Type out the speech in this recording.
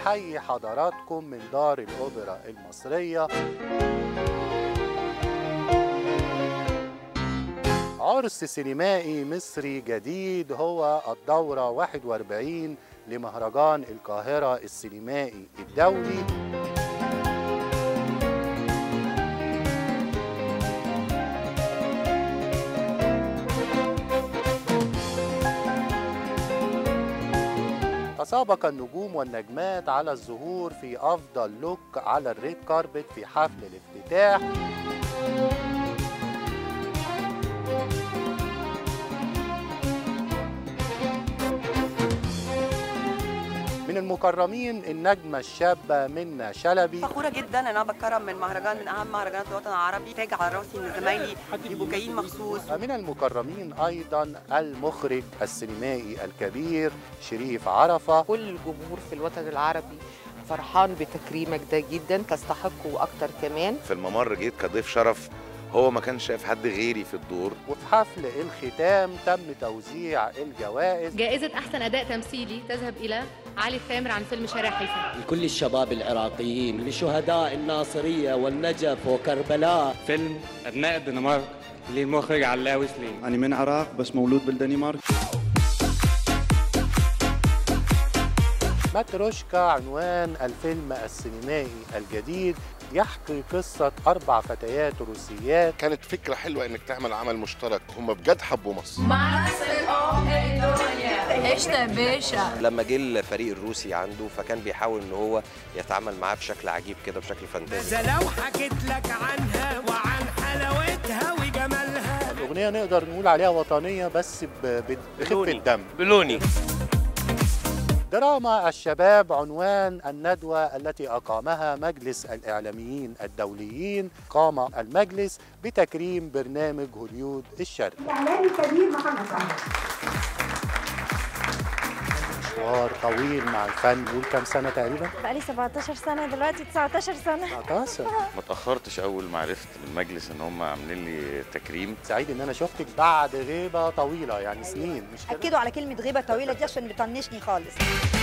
بحيي حضراتكم من دار الأوبرا المصرية عرس سينمائي مصري جديد هو الدورة 41 لمهرجان القاهرة السينمائي الدولي تسابق النجوم والنجمات على الظهور في أفضل لوك على الريد كاربت في حفل الافتتاح من المكرمين النجمة الشابة منى شلبي فخوره جدا ان انا بتكرم من مهرجان من اهم مهرجانات الوطن العربي تاج على راسي ان زمايلي يبقوا جايين مخصوص من المكرمين أيضا المخرج السينمائي الكبير شريف عرفة كل الجمهور في الوطن العربي فرحان بتكريمك ده جدا تستحقه واكتر كمان في الممر جيت كضيف شرف هو ما كانش شايف حد غيري في الدور وفي حفل الختام تم توزيع الجوائز جائزة أحسن أداء تمثيلي تذهب إلى علي الثامر عن فيلم شارع حيفا لكل الشباب العراقيين لشهداء الناصرية والنجف وكربلاء فيلم أبناء الدنمارك للمخرج علاوي سليم أنا من العراق بس مولود بالدنمارك ماتروشكا عنوان الفيلم السينمائي الجديد يحكي قصة أربع فتيات روسيات كانت فكرة حلوة انك تعمل عمل مشترك هم بجد حبوا مصر ايش ده باشا لما جه الفريق الروسي عنده فكان بيحاول ان هو يتعامل معاه بشكل عجيب كده بشكل فانتازي لو حكيت لك عنها وعن حلاوتها وجمالها الأغنية نقدر نقول عليها وطنية بس ب- ب- بخفة دم بلوني دراما الشباب عنوان الندوة التي أقامها مجلس الإعلاميين الدوليين قام المجلس بتكريم برنامج هوليود الشرق الإعلامي الكبير محمد صلاح مشوار طويل مع الفن قول كام سنة تقريبا؟ بقالي 17 سنة دلوقتي 19 سنة 19 ما تاخرتش اول ما عرفت من المجلس ان هم عاملين لي تكريم سعيد ان انا شفتك بعد غيبة طويلة يعني سنين مش كده؟ اكدوا على كلمه غيبه طويله دي عشان بتطنشني خالص